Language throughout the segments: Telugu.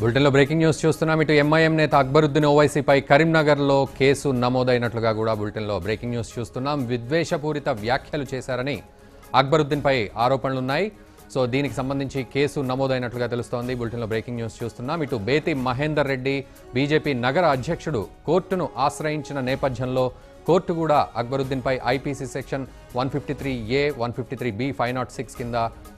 బులెటిన్లో బ్రేకింగ్ న్యూస్ చూస్తున్నాం ఇటు ఎంఐఎం నేత అక్బరుద్దీన్ ఓవైసీపై కరీంనగర్లో కేసు నమోదైనట్లుగా కూడా బులెటిన్లో బ్రేకింగ్ న్యూస్ చూస్తున్నాం విద్వేషపూరిత వ్యాఖ్యలు చేశారని అక్బరుద్దీన్పై ఆరోపణలున్నాయి సో దీనికి సంబంధించి కేసు నమోదైనట్లుగా తెలుస్తోంది బులెటిన్లో బ్రేకింగ్ న్యూస్ చూస్తున్నాం ఇటు బేతి మహేందర్ రెడ్డి బీజేపీ నగర అధ్యక్షుడు కోర్టును ఆశ్రయించిన నేపథ్యంలో కోర్టు కూడా అక్బరుద్దీన్పై IPC section one fifty three A one fifty three B five nought six కింద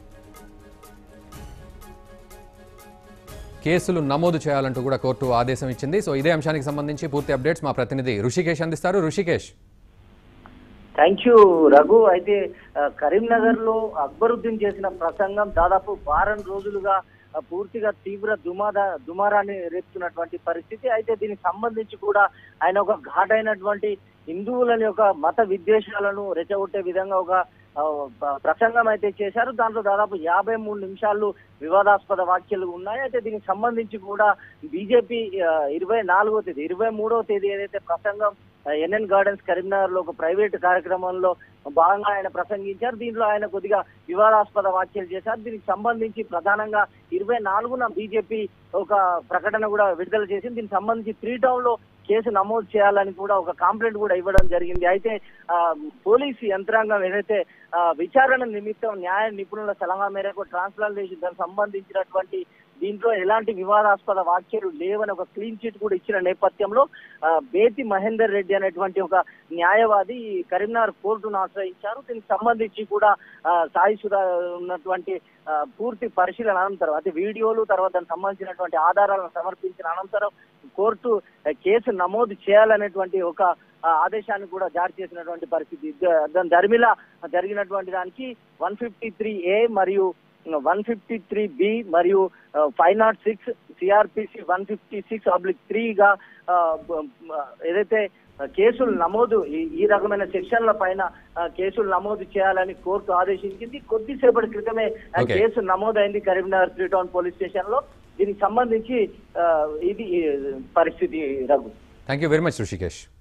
కేసులు నమోదు చేయాలంటూ కూడా కోర్టు ఆదేశం ఇచ్చింది సో ఇదే అంశానికి సంబంధించి పూర్తి అప్డేట్స్ మా ప్రతినిధి ఋషికేష్ అందిస్తారు ఋషికేష్ థ్యాంక్ యూ రఘు అయితే ఆ, కరీంనగర్ లో అక్బరుద్దీన్ చేసిన ప్రసంగం దాదాపు వారం రోజులుగా ఆ, పూర్తిగా తీవ్ర దుమాద దుమారాన్ని రేపుతున్నటువంటి పరిస్థితి అయితే దీనికి సంబంధించి కూడా ఆయన ఒక ఘాటైనటువంటి హిందువులని యొక్క మత విద్వేషాలను రెచ్చగొట్టే విధంగా ఒక ఆ, ప- ప్రసంగం అయితే చేశారు దాంట్లో దాదాపు యాభై మూడు నిమిషాలు వివాదాస్పద వ్యాఖ్యలు ఉన్నాయి అయితే దీనికి సంబంధించి కూడా బీజేపీ ఇరవై నాలుగో తేదీ ఇరవై మూడవ తేదీ ఏదైతే ప్రసంగం ఎన్ఎన్ గార్డెన్స్ కరీంనగర్ లో ఒక ప్రైవేట్ కార్యక్రమంలో భాగంగా ఆయన ప్రసంగించారు దీంట్లో ఆయన కొద్దిగా వివాదాస్పద వ్యాఖ్యలు చేశారు దీనికి సంబంధించి ప్రధానంగా ఇరవై నాలుగున బీజేపీ ఒక ప్రకటన కూడా విడుదల చేసింది దీనికి సంబంధించి త్రీ టౌన్ లో కేసు నమోదు చేయాలని కూడా ఒక కంప్లైంట్ కూడా ఇవ్వడం జరిగింది అయితే ఆ, పోలీసు యంత్రాంగం ఏదైతే ఆ, విచారణ నిమిత్తం న్యాయ నిపుణుల సలహా మేరకు ట్రాన్స్ఫర్ చేసి దానికి సంబంధించినటువంటి దీంట్లో ఎలాంటి వివాదాస్పద వ్యాఖ్యలు లేవని ఒక క్లీన్ చిట్ కూడా ఇచ్చిన నేపథ్యంలో ఆ, బేతి మహేందర్ రెడ్డి అనేటువంటి ఒక న్యాయవాది ఈ కరీంనగర్ కోర్టును ఆశ్రయించారు దీనికి సంబంధించి కూడా ఆ, సాయి సుధా ఉన్నటువంటి ఆ, పూర్తి పరిశీలన అనంతరం అయితే వీడియోలు తర్వాత దానికి సంబంధించినటువంటి ఆధారాలను సమర్పించిన అనంతరం కోర్టు ఆ, కేసు నమోదు చేయాలనేటువంటి ఒక ఆ, ఆదేశాన్ని కూడా జారీ చేసినటువంటి పరిస్థితి ద- దాని ధర్మిలా జరిగినటువంటి దానికి వన్ ఫిఫ్టీ త్రీ ఏ మరియు వన్ ఫిఫ్టీ త్రీ బి మరియు five nought six CRPC one fifty six oblique త్రీగా ఏదైతే కేసులు నమోదు ఈ- ఈ రకమైన సెక్షన్ల పైన ఆ, కేసులు నమోదు చేయాలని కోర్టు ఆదేశించింది కొద్దిసేపటి క్రితమే ఆ Okay. కేసు నమోదైంది Karimnagar three town police station లో దీనికి సంబంధించి ఆ, ఇది ఈ పరిస్థితి Raghu thank you very much Rishikesh